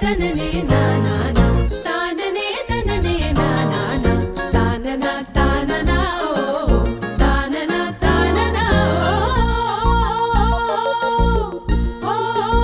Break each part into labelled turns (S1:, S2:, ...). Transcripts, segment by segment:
S1: தனனே நானானா தானனே தனனே நானானா தானனா தானனா ஓ தானனா தானனா ஓ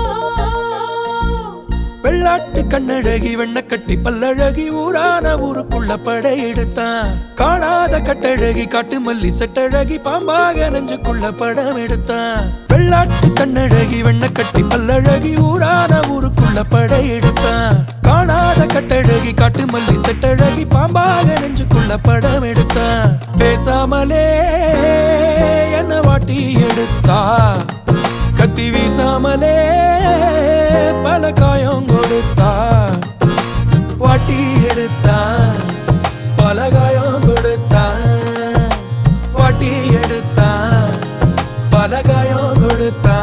S2: வெள்ளாட்டு கண்ணழகி வெண்ண கட்டி பல்லழகி ஊரான ஊருக்குள்ள படையெடுத்தான் காணாத கட்டழகி காட்டு மல்லி செட்டழகி பாம்பாக நெஞ்சுக்குள்ள படம் எடுத்தான் வெள்ளாட்டு கண்ணழகி வெண்ண கட்டி பல்லழகி ஊரான ஊருக்குள்ள படையெடுத்தான் காணாத கட்டழகி காட்டு மல்லி செட்டழகி பாம்பாக நெஞ்சுக்குள்ள படம் எடுத்தான் பேசாமலே என்ன வாட்டி எடுத்தா கத்தி வீசாமலே பல காயம் கொடுத்தா வாட்டி எடுத்தா பல காயம் கொடுத்தா வாட்டி எடுத்தா பல காயம் கொடுத்தா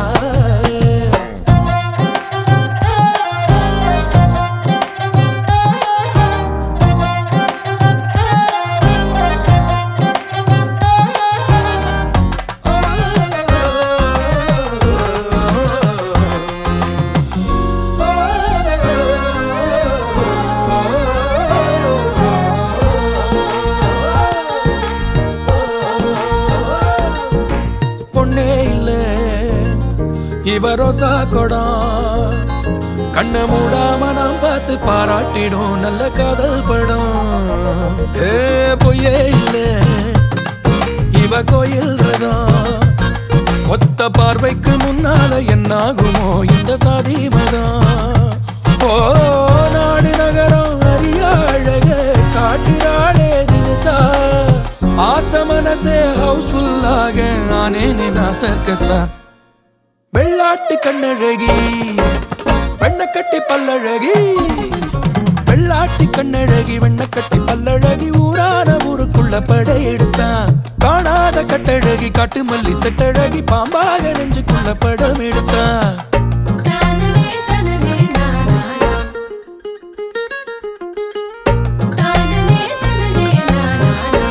S2: பொண்ணே இல்ல இவ ரோசா கொடம் கண்ண மூடாம நாம் பார்த்து பாராட்டிடும் நல்ல காதல் படம் ஏ பொய்யே இல்ல இவ கோயில் ரதம் ஒத்த பார்வைக்கு முன்னால என்னாகுமோ இந்த சாதி மதம் ஓ நாடு நகரம் அறிய அழக காட்டிராளே தினசா ஆச மனசே ஹவுஸ்ஃபுல்லாக ஆனேனே நான் சர்க்கஸா வெள்ளாட்டு கண்ணழகி வெண்ணக்கட்டி பல்லழகி வெள்ளாட்டி கண்ணழகி வெண்ணக்கட்டி பல்லழகி ஊரான ஊருக்குள்ள படையெடுத்தான் காணாத கட்டழகி காட்டு மல்லி செட்டழகி பாம்பாக நெஞ்சுக்குள்ள படம் எடுத்தான்
S1: தானனே தனனே நானானா தானனே தனனே நானானா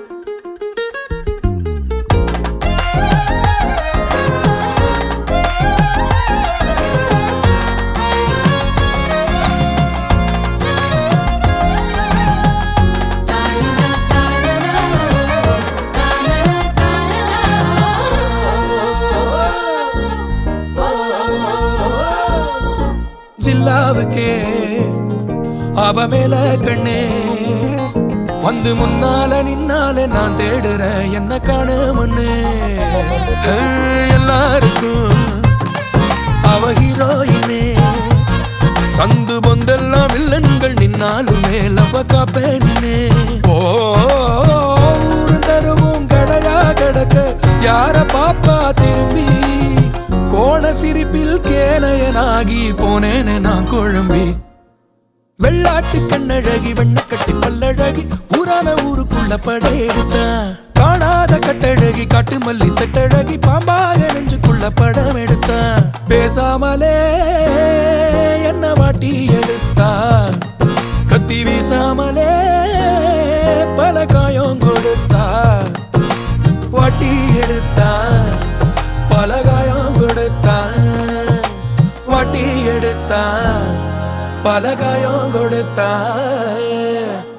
S1: தானனா தானனா தானனா தானனா
S2: ஜில்லாவுக்கே அவ மேல கண்ணே வந்து முன்னால நின்னால நான் தேடுறேன் என்ன காணுமன்னு எல்லாருக்கும் அவ ஹீரோயினே சந்து பொந்தெல்லாம் வில்லன்கள் நின்னாலுமே லவ காப்பேனே ஓ ஊரு தருவும் கடையா கிடக்க யார பாப்பா திரும்பி கோண சிரிப்பில் கேனையனாகி போனேனே நான் குழம்பி வெள்ளாட்டு கண்ணழகி வெண்ணக்கட்டி பல்லழகி ஊரான ஊருக்குள்ள படையெடுத்தான் காணாத கட்டழகி காட்டு மல்லி செட்டழகி பாம்பாக நெஞ்சுக்குள்ள படம் எடுத்தான் பேசாமலே என்ன வாட்டி எடுத்தா கத்தி வீசாமலே பல காயம் கொடுத்தா வாட்டி எடுத்தா பல காயம் கொடுத்தா வாட்டி எடுத்தா பல காயம் கொடுத்தா